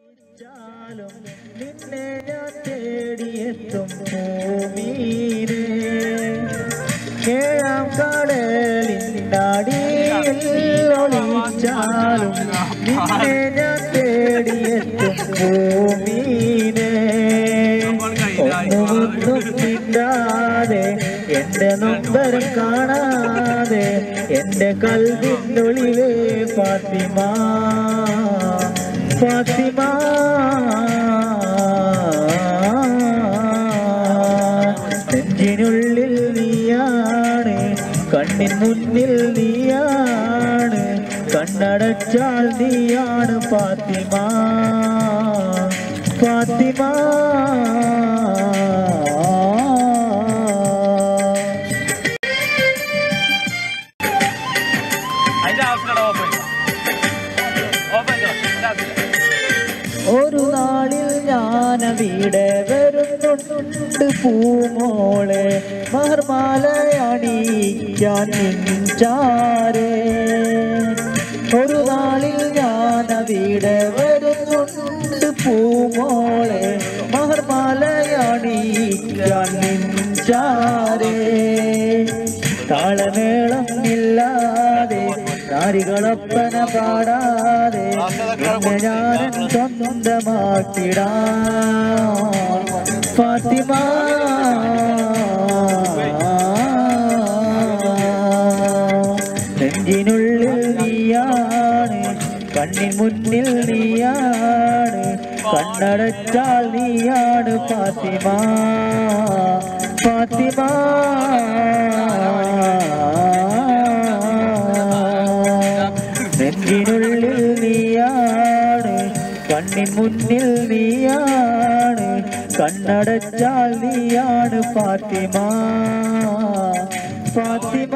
ഒളിച്ചാലും നിന്നെ ഞാൻ തേടിയെത്തും ഭൂമിയിലേ ഏഴാം കടലിനടിയിൽ ഒളിച്ചാലും നിന്നെ ഞാൻ തേടിയെത്തും ഭൂമിയിലേ ഒന്നുമൊന്നും മിണ്ടാതെ എന്റെ നൊമ്പരം കാണാതെ എന്റെ കൽവിനൊളിവേ ഫാത്തിമ ഫാത്തിമ നെഞ്ചിനുള്ളിൽ നീയാണ് കണ്ണിൻ മുന്നിൽ നീയാണ് കണ്ണടച്ചാൽ നീയാണ് ഫാത്തിമ ഫാത്തിമ അതിന്റെ ആവശ്യമില്ല ഓപ്പൺ ഓപ്പൺ ഒരു നാളിൽ ഞാൻ അവിടെ വരുന്നുണ്ട് പൂമോളെ മഹർമാലയണിക്കാൻ നിഞ്ചാരേ ഒരു നാളിൽ ഞാൻ അവിടെ വരുന്നുണ്ട് പൂമോളെ മഹർമാലയണിക്കാൻ നിഞ്ചാരേ താളമേളം ഇല്ലാതെ നാരികളൊപ്പന പാടാതെ നിന്നെ ഞാൻ സ്വന്തമാക്കിടാ ഫാത്തിമ നെഞ്ചിനുള്ളിൽ നീയാണ് കണ്ണിൻ മുന്നിൽ നീയാണ് കണ്ണടച്ചാൽ നീയാണ് ഫാത്തിമ ഫാത്തിമ നെഞ്ചിനുള്ളിൽ നീയാണ് കണ്ണിൻ മുന്നിൽ നീയാണ് കണ്ണടച്ചാൽ നീയാണ് ഫാത്തിമ ഫാത്തിമ